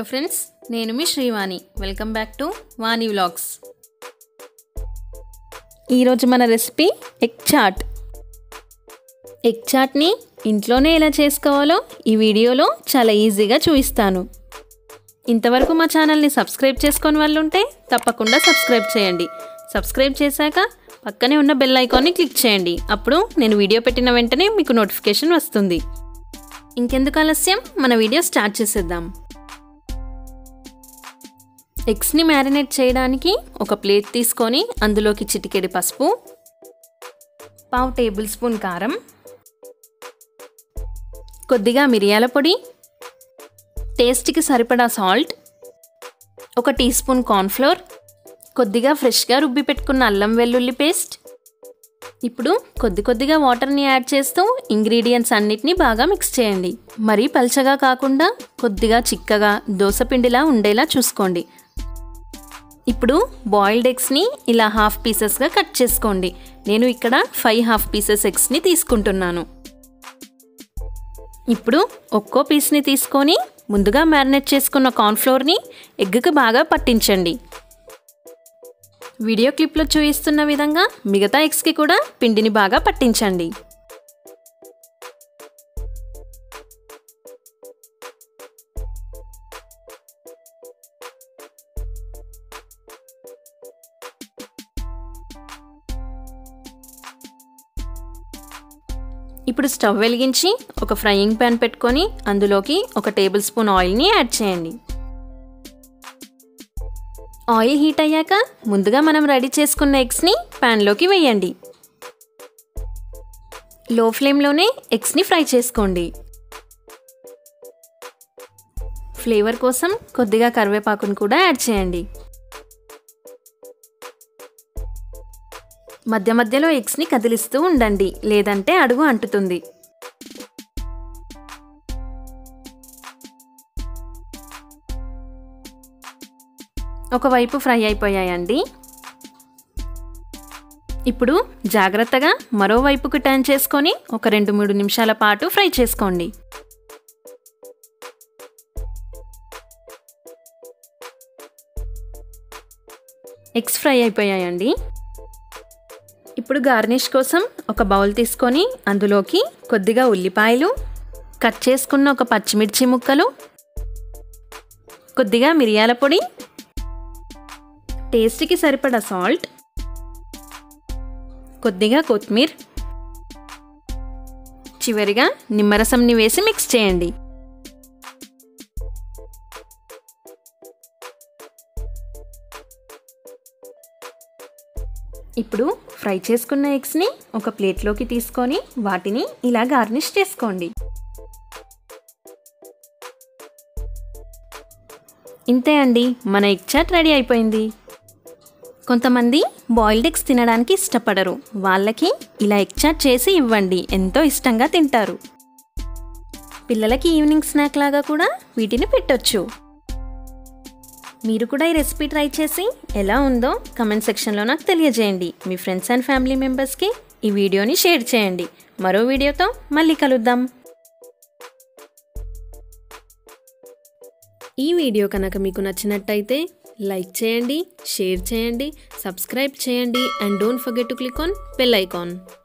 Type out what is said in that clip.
friends నేను మీ Srivani welcome back to Vani vlogs ఈరోజు మన రెసిపీ ఎగ్ చాట్ ఎగ్ చాట్ని ఇంట్లోనే ఎలా చేసుకోవాలో ఈ వీడియోలో చాలా ఈజీగా చూపిస్తాను ఇంతవరకు మా ఛానల్ని సబ్స్క్రైబ్ చేసుకొని వాళ్ళు ఉంటే తప్పకుండా సబ్స్క్రైబ్ చేయండి సబ్స్క్రైబ్ చేశాక పక్కనే ఉన్న బెల్ ఐకాన్ని క్లిక్ చేయండి అప్పుడు నేను వీడియో పెట్టిన వెంటనే మీకు నోటిఫికేషన్ వస్తుంది ఇంకెందుకు ఆలస్యం మన వీడియో స్టార్ట్ చేసేద్దాం ఎగ్స్ని మ్యారినేట్ చేయడానికి ఒక ప్లేట్ తీసుకొని అందులోకి చిటికెడి పసుపు పావు టేబుల్ స్పూన్ కారం కొద్దిగా మిరియాల పొడి టేస్ట్కి సరిపడా సాల్ట్ ఒక టీ స్పూన్ కార్న్ఫ్లోర్ కొద్దిగా ఫ్రెష్గా రుబ్బి పెట్టుకున్న అల్లం వెల్లుల్లి పేస్ట్ ఇప్పుడు కొద్ది కొద్దిగా వాటర్ని యాడ్ చేస్తూ ఇంగ్రీడియంట్స్ అన్నిటినీ బాగా మిక్స్ చేయండి మరీ పల్చగా కాకుండా కొద్దిగా చిక్కగా దోసపిండిలా ఉండేలా చూసుకోండి ఇప్పుడు బాయిల్డ్ ఎగ్స్ని ఇలా హాఫ్ పీసెస్గా కట్ చేసుకోండి నేను ఇక్కడ ఫైవ్ హాఫ్ పీసెస్ ఎగ్స్ని తీసుకుంటున్నాను ఇప్పుడు ఒక్కో పీస్ని తీసుకొని ముందుగా మ్యారినేట్ చేసుకున్న కార్న్ఫ్లోర్ని ఎగ్కి బాగా పట్టించండి వీడియో క్లిప్లో చూపిస్తున్న విధంగా మిగతా ఎగ్స్కి కూడా పిండిని బాగా పట్టించండి ఇప్పుడు స్టవ్ వెలిగించి ఒక ఫ్రైయింగ్ ప్యాన్ పెట్టుకొని అందులోకి ఒక టేబుల్ స్పూన్ ఆయిల్ని యాడ్ చేయండి ఆయిల్ హీట్ అయ్యాక ముందుగా మనం రెడీ చేసుకున్న ఎగ్స్ని ప్యాన్లోకి వేయండి లో ఫ్లేమ్లోనే ఎగ్స్ని ఫ్రై చేసుకోండి ఫ్లేవర్ కోసం కొద్దిగా కరివేపాకును కూడా యాడ్ చేయండి మధ్య మధ్యలో ఎగ్స్ని కదిలిస్తూ ఉండండి లేదంటే అడుగు అంటుతుంది ఒకవైపు ఫ్రై అయిపోయాయండి ఇప్పుడు జాగ్రత్తగా మరోవైపుకు టర్న్ చేసుకొని ఒక రెండు మూడు నిమిషాల పాటు ఫ్రై చేసుకోండి ఎగ్స్ ఫ్రై అయిపోయాయండి ఇప్పుడు గార్నిష్ కోసం ఒక బౌల్ తీసుకొని అందులోకి కొద్దిగా ఉల్లిపాయలు కట్ చేసుకున్న ఒక పచ్చిమిర్చి ముక్కలు కొద్దిగా మిరియాల పొడి టేస్ట్కి సరిపడా సాల్ట్ కొద్దిగా కొత్తిమీర చివరిగా నిమ్మరసంని వేసి మిక్స్ చేయండి ఇప్పుడు ఫ్రై చేసుకున్న ఎగ్స్ని ఒక ప్లేట్లోకి తీసుకొని వాటిని ఇలా గార్నిష్ చేసుకోండి ఇంతే అండి మన ఎగ్ చాట్ రెడీ అయిపోయింది కొంతమంది బాయిల్డ్ ఎగ్స్ తినడానికి ఇష్టపడరు వాళ్ళకి ఇలా ఎగ్ చాట్ చేసి ఇవ్వండి ఎంతో ఇష్టంగా తింటారు పిల్లలకి ఈవినింగ్ స్నాక్ లాగా కూడా వీటిని పెట్టొచ్చు మీరు కూడా ఈ రెసిపీ ట్రై చేసి ఎలా ఉందో కమెంట్ సెక్షన్లో నాకు తెలియజేయండి మీ ఫ్రెండ్స్ అండ్ ఫ్యామిలీ మెంబర్స్కి ఈ వీడియోని షేర్ చేయండి మరో వీడియోతో మళ్ళీ కలుద్దాం ఈ వీడియో కనుక మీకు నచ్చినట్టయితే లైక్ చేయండి షేర్ చేయండి సబ్స్క్రైబ్ చేయండి and don't forget to click on bell icon